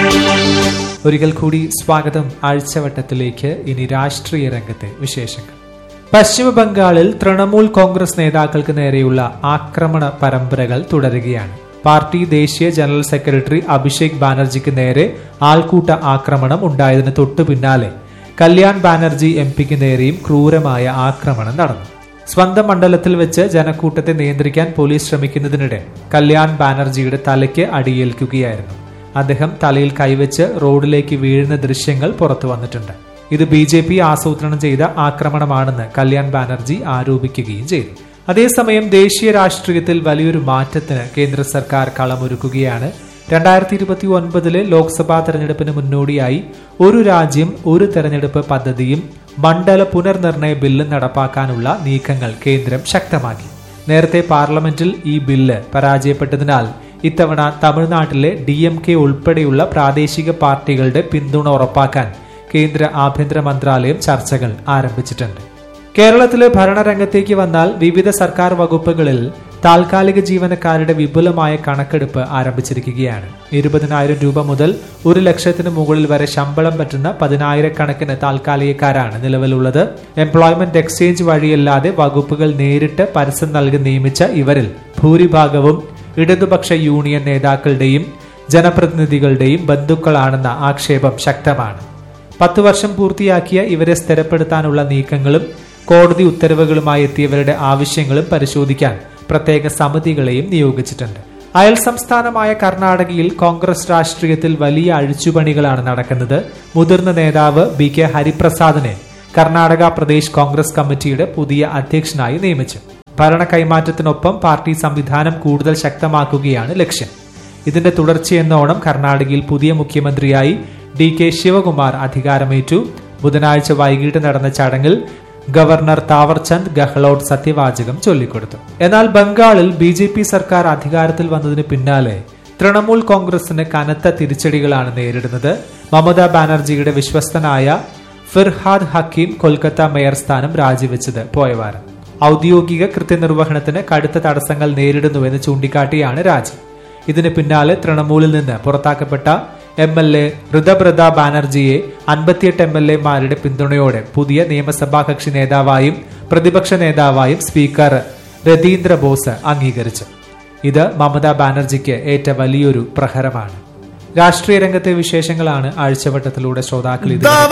ഒരിക്കൽ കൂടി സ്വാഗതം ആഴ്ചവട്ടത്തിലേക്ക് ഇനി രാഷ്ട്രീയ രംഗത്തെ വിശേഷങ്ങൾ പശ്ചിമ ബംഗാളിൽ തൃണമൂൽ കോൺഗ്രസ് നേതാക്കൾക്ക് നേരെയുള്ള ആക്രമണ പരമ്പരകൾ തുടരുകയാണ് പാർട്ടി ദേശീയ ജനറൽ സെക്രട്ടറി അഭിഷേക് ബാനർജിക്ക് നേരെ ആൾക്കൂട്ട ആക്രമണം ഉണ്ടായതിന് തൊട്ടു പിന്നാലെ കല്യാൺ ബാനർജി എം പിക്ക് നേരെയും ക്രൂരമായ ആക്രമണം നടന്നു സ്വന്തം മണ്ഡലത്തിൽ വെച്ച് ജനക്കൂട്ടത്തെ നിയന്ത്രിക്കാൻ പോലീസ് ശ്രമിക്കുന്നതിനിടെ കല്യാൺ ബാനർജിയുടെ തലയ്ക്ക് അടിയേൽക്കുകയായിരുന്നു അദ്ദേഹം തലയിൽ കൈവച്ച് റോഡിലേക്ക് വീഴുന്ന ദൃശ്യങ്ങൾ പുറത്തു വന്നിട്ടുണ്ട് ഇത് ബി ജെ പി ആസൂത്രണം ചെയ്ത ആക്രമണമാണെന്ന് കല്യാൺ ബാനർജി ആരോപിക്കുകയും ചെയ്തു അതേസമയം ദേശീയ രാഷ്ട്രീയത്തിൽ വലിയൊരു മാറ്റത്തിന് കേന്ദ്ര സർക്കാർ കളമൊരുക്കുകയാണ് രണ്ടായിരത്തി ഇരുപത്തി ഒൻപതിലെ ലോക്സഭാ തെരഞ്ഞെടുപ്പിന് മുന്നോടിയായി ഒരു രാജ്യം ഒരു തെരഞ്ഞെടുപ്പ് പദ്ധതിയും മണ്ഡല പുനർനിർണയ ബില്ലും നടപ്പാക്കാനുള്ള നീക്കങ്ങൾ കേന്ദ്രം ശക്തമാക്കി നേരത്തെ പാർലമെന്റിൽ ഈ ബില്ല് പരാജയപ്പെട്ടതിനാൽ ഇത്തവണ തമിഴ്നാട്ടിലെ ഡി എം കെ ഉൾപ്പെടെയുള്ള പ്രാദേശിക പാർട്ടികളുടെ പിന്തുണ ഉറപ്പാക്കാൻ കേന്ദ്ര ആഭ്യന്തര മന്ത്രാലയം ചർച്ചകൾ ആരംഭിച്ചിട്ടുണ്ട് കേരളത്തിലെ ഭരണരംഗത്തേക്ക് വന്നാൽ വിവിധ സർക്കാർ വകുപ്പുകളിൽ താൽക്കാലിക ജീവനക്കാരുടെ വിപുലമായ കണക്കെടുപ്പ് ആരംഭിച്ചിരിക്കുകയാണ് ഇരുപതിനായിരം രൂപ മുതൽ ഒരു ലക്ഷത്തിന് മുകളിൽ വരെ ശമ്പളം പറ്റുന്ന പതിനായിരക്കണക്കിന് താൽക്കാലികക്കാരാണ് നിലവിലുള്ളത് എംപ്ലോയ്മെന്റ് എക്സ്ചേഞ്ച് വഴിയല്ലാതെ വകുപ്പുകൾ നേരിട്ട് പരസ്യം നൽകി നിയമിച്ച ഇവരിൽ ഭൂരിഭാഗവും ഇടതുപക്ഷ യൂണിയൻ നേതാക്കളുടെയും ജനപ്രതിനിധികളുടെയും ബന്ധുക്കളാണെന്ന ആക്ഷേപം ശക്തമാണ് പത്തു വർഷം പൂർത്തിയാക്കിയ ഇവരെ സ്ഥിരപ്പെടുത്താനുള്ള നീക്കങ്ങളും കോടതി ഉത്തരവുകളുമായി എത്തിയവരുടെ ആവശ്യങ്ങളും പരിശോധിക്കാൻ പ്രത്യേക സമിതികളെയും നിയോഗിച്ചിട്ടുണ്ട് അയൽ സംസ്ഥാനമായ കർണാടകയിൽ കോൺഗ്രസ് രാഷ്ട്രീയത്തിൽ വലിയ അഴിച്ചുപണികളാണ് നടക്കുന്നത് മുതിർന്ന നേതാവ് ബി കെ ഹരിപ്രസാദിനെ കർണാടക പ്രദേശ് കോൺഗ്രസ് കമ്മിറ്റിയുടെ പുതിയ അധ്യക്ഷനായി നിയമിച്ചു ഭരണ കൈമാറ്റത്തിനൊപ്പം പാർട്ടി സംവിധാനം കൂടുതൽ ശക്തമാക്കുകയാണ് ലക്ഷ്യം ഇതിന്റെ തുടർച്ചയെന്നോണം കർണാടകയിൽ പുതിയ മുഖ്യമന്ത്രിയായി ഡി കെ ശിവകുമാർ അധികാരമേറ്റു ബുധനാഴ്ച വൈകിട്ട് നടന്ന ചടങ്ങിൽ ഗവർണർ താവർചന്ദ് ഗെഹ്ലോട്ട് സത്യവാചകം ചൊല്ലിക്കൊടുത്തു എന്നാൽ ബംഗാളിൽ ബി ജെ പി സർക്കാർ അധികാരത്തിൽ വന്നതിന് പിന്നാലെ തൃണമൂൽ കോൺഗ്രസിന് കനത്ത തിരിച്ചടികളാണ് നേരിടുന്നത് മമതാ ബാനർജിയുടെ വിശ്വസ്തനായ ഫിർഹാദ് ഹക്കീം കൊൽക്കത്ത മേയർ സ്ഥാനം രാജിവെച്ചത് പോയവാരം ഔദ്യോഗിക കൃത്യനിർവഹണത്തിന് കടുത്ത തടസ്സങ്ങൾ നേരിടുന്നുവെന്ന് ചൂണ്ടിക്കാട്ടിയാണ് രാജി ഇതിന് പിന്നാലെ തൃണമൂലിൽ നിന്ന് പുറത്താക്കപ്പെട്ട എം എൽ എ ഋതബ്രത ബാനർജിയെ അൻപത്തിയെട്ട് എം എൽ എമാരുടെ പിന്തുണയോടെ പുതിയ നിയമസഭാ കക്ഷി നേതാവായും പ്രതിപക്ഷ നേതാവായും സ്പീക്കർ രതീന്ദ്ര ബോസ് അംഗീകരിച്ചു ഇത് മമതാ ബാനർജിക്ക് ഏറ്റ വലിയൊരു പ്രഹരമാണ് രാഷ്ട്രീയ രംഗത്തെ വിശേഷങ്ങളാണ് ആഴ്ചവട്ടത്തിലൂടെ ശ്രോതാക്കൾ ഇത്